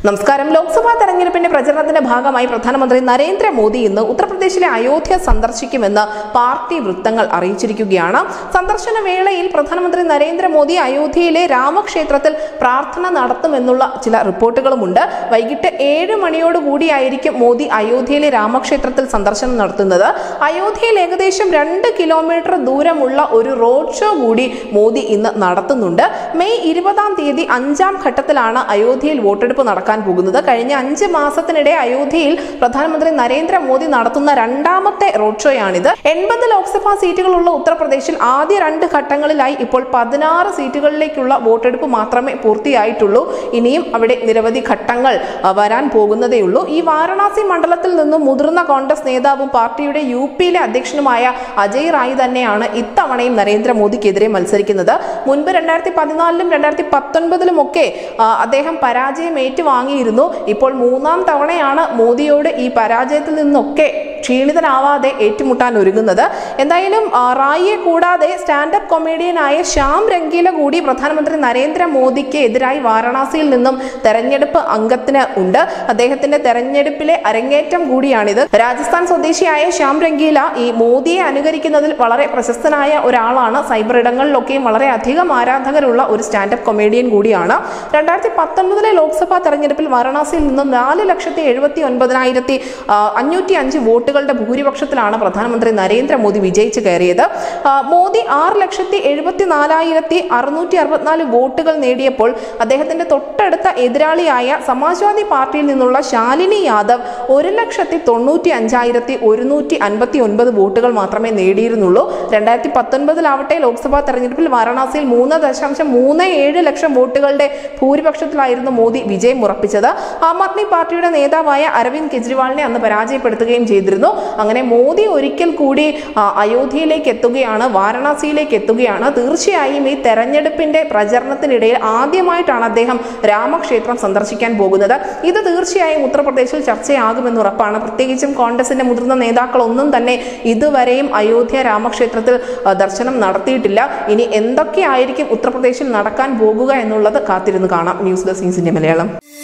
നമസ്കാരം ലോക്സഭാ തെരഞ്ഞെടുപ്പിന്റെ പ്രചരണത്തിന്റെ ഭാഗമായി പ്രധാനമന്ത്രി നരേന്ദ്രമോദി ഇന്ന് ഉത്തർപ്രദേശിലെ അയോധ്യ സന്ദർശിക്കുമെന്ന് പാർട്ടി വൃത്തങ്ങൾ അറിയിച്ചിരിക്കുകയാണ് സന്ദർശന വേളയിൽ പ്രധാനമന്ത്രി നരേന്ദ്രമോദി അയോധ്യയിലെ രാമക്ഷേത്രത്തിൽ പ്രാർത്ഥന നടത്തുമെന്നുള്ള ചില റിപ്പോർട്ടുകളുമുണ്ട് വൈകിട്ട് ഏഴ് മണിയോടുകൂടിയായിരിക്കും മോദി അയോധ്യയിലെ രാമക്ഷേത്രത്തിൽ സന്ദർശനം നടത്തുന്നത് അയോധ്യയിൽ ഏകദേശം രണ്ട് കിലോമീറ്റർ ദൂരമുള്ള ഒരു റോഡ് ഷോ കൂടി മോദി ഇന്ന് നടത്തുന്നുണ്ട് മെയ് ഇരുപതാം തീയതി അഞ്ചാം ഘട്ടത്തിലാണ് അയോധ്യയിൽ വോട്ടെടുപ്പ് നടക്കാൻ പോകുന്നത് കഴിഞ്ഞ അഞ്ച് മാസത്തിനിടെ അയോധ്യയിൽ പ്രധാനമന്ത്രി നരേന്ദ്രമോദി നടത്തുന്ന രണ്ടാമത്തെ റോഡ് ഷോയാണിത് എൺപത് ലോക്സഭാ സീറ്റുകളുള്ള ഉത്തർപ്രദേശിൽ ആദ്യ രണ്ട് ഘട്ടങ്ങളിലായി ഇപ്പോൾ പതിനാറ് സീറ്റുകളിലേക്കുള്ള വോട്ടെടുപ്പ് മാത്രമേ പൂർത്തിയായിട്ടുള്ളൂ ഇനിയും അവിടെ നിരവധി ഘട്ടങ്ങൾ ആ, വരാൻ പോകുന്നതേയുള്ളൂ ഈ വാരണാസി മണ്ഡലത്തിൽ നിന്നും മുതിർന്ന കോൺഗ്രസ് നേതാവും പാർട്ടിയുടെ യു പിയിലെ അധ്യക്ഷനുമായ അജയ് റായ് തന്നെയാണ് ഇത്തവണയും നരേന്ദ്രമോദിക്കെതിരെ മത്സരിക്കുന്നത് മുൻപ് രണ്ടായിരത്തി പതിനാലിലും രണ്ടായിരത്തി പത്തൊൻപതിലും ഒക്കെ ആ, അദ്ദേഹം പരാജയം ഏറ്റുവാങ്ങിയിരുന്നു ഇപ്പോൾ മൂന്നാം തവണയാണ് മോദിയോട് ഈ പരാജയത്തിൽ നിന്നൊക്കെ ക്ഷീണിതനാവാതെ ഏറ്റുമുട്ടാൻ ഒരുങ്ങുന്നത് എന്തായാലും ആ, റായിയെ കൂടാതെ സ്റ്റാൻഡപ്പ് കൊമേഡിയനായ ശ്യാം രംഗീല കൂടി പ്രധാനമന്ത്രി നരേന്ദ്രമോദിക്ക് എതിരായി വാരണാസിയിൽ നിന്നും തെരഞ്ഞെടുപ്പ് അംഗത്തിന് ഉണ്ട് അദ്ദേഹത്തിന്റെ തെരഞ്ഞെടുപ്പിലെ അരങ്ങേറ്റം കൂടിയാണിത് രാജസ്ഥാൻ സ്വദേശിയായ ശ്യാം രംഗീല ഈ മോദിയെ അനുകരിക്കുന്നതിൽ വളരെ പ്രശസ്തനായ ഒരാളാണ് സൈബർ ഇടങ്ങളിലൊക്കെയും വളരെ അധികം ആരാധകരുള്ള ഒരു സ്റ്റാൻഡപ്പ് കൊമേഡിയൻ കൂടിയാണ് രണ്ടായിരത്തി പത്തൊൻപതിലെ ലോക്സഭാ തെരഞ്ഞെടുപ്പിൽ വാരണാസിയിൽ നിന്നും നാല് ലക്ഷത്തി എഴുപത്തി ഒൻപതിനായിരത്തി അഞ്ഞൂറ്റി അഞ്ച് വോട്ടുകളുടെ ഭൂരിപക്ഷത്തിലാണ് പ്രധാനമന്ത്രി നരേന്ദ്രമോദി വിജയിച്ചു കയറിയത് ആ, മോദി ആറ് ലക്ഷത്തി എഴുപത്തി നാലായിരത്തി അറുന്നൂറ്റി അറുപത്തിനാല് വോട്ടുകൾ നേടിയപ്പോൾ അദ്ദേഹത്തിന്റെ തൊട്ടടുത്ത എതിരാളിയായ സമാജ്വാദി പാർട്ടിയിൽ നിന്നുള്ള ശാലിനി യാദവ് ഒരു ലക്ഷത്തി തൊണ്ണൂറ്റി അഞ്ചായിരത്തി ഒരുന്നൂറ്റി അൻപത്തി ഒൻപത് വോട്ടുകൾ മാത്രമേ നേടിയിരുന്നുള്ളൂ രണ്ടായിരത്തി പത്തൊൻപതിലാവട്ടെ ലോക്സഭാ തെരഞ്ഞെടുപ്പിൽ വാരണാസിയിൽ മൂന്ന് ദശാംശം മൂന്ന് ഏഴ് ലക്ഷം വോട്ടുകളുടെ ഭൂരിപക്ഷത്തിലായിരുന്നു മോദി വിജയം ഉറപ്പിച്ചത് ആം ആദ്മി പാർട്ടിയുടെ നേതാവായ അരവിന്ദ് കെജ്രിവാളിനെ അന്ന് പരാജയപ്പെടുത്തുകയും ചെയ്തിരുന്നു അങ്ങനെ മോദി ഒരിക്കൽ കൂടി ആ, അയോധ്യയിലേക്ക് എത്തുകയാണ് വാരണാസിയിലേക്ക് എത്തുകയാണ് തീർച്ചയായും ഈ തെരഞ്ഞെടുപ്പിന്റെ പ്രചരണത്തിനിടയിൽ ആദ്യമായിട്ടാണ് അദ്ദേഹം രാമക്ഷേത്രം സന്ദർശിക്കാൻ പോകുന്നത് ഇത് തീർച്ചയായും ഉത്തർപ്രദേശിൽ ചർച്ചയാകുമെന്ന് ഉറപ്പാണ് പ്രത്യേകിച്ചും കോൺഗ്രസിന്റെ മുതിർന്ന നേതാക്കളൊന്നും തന്നെ ഇതുവരെയും അയോധ്യ രാമക്ഷേത്രത്തിൽ ആ, ദർശനം നടത്തിയിട്ടില്ല ഇനി എന്തൊക്കെയായിരിക്കും ഉത്തർപ്രദേശിൽ നടക്കാൻ പോകുക എന്നുള്ളത് കാത്തിരുന്ന് കാണാം ന്യൂസ് ഡെസ്ക് ന്യൂസിന്റെ മലയാളം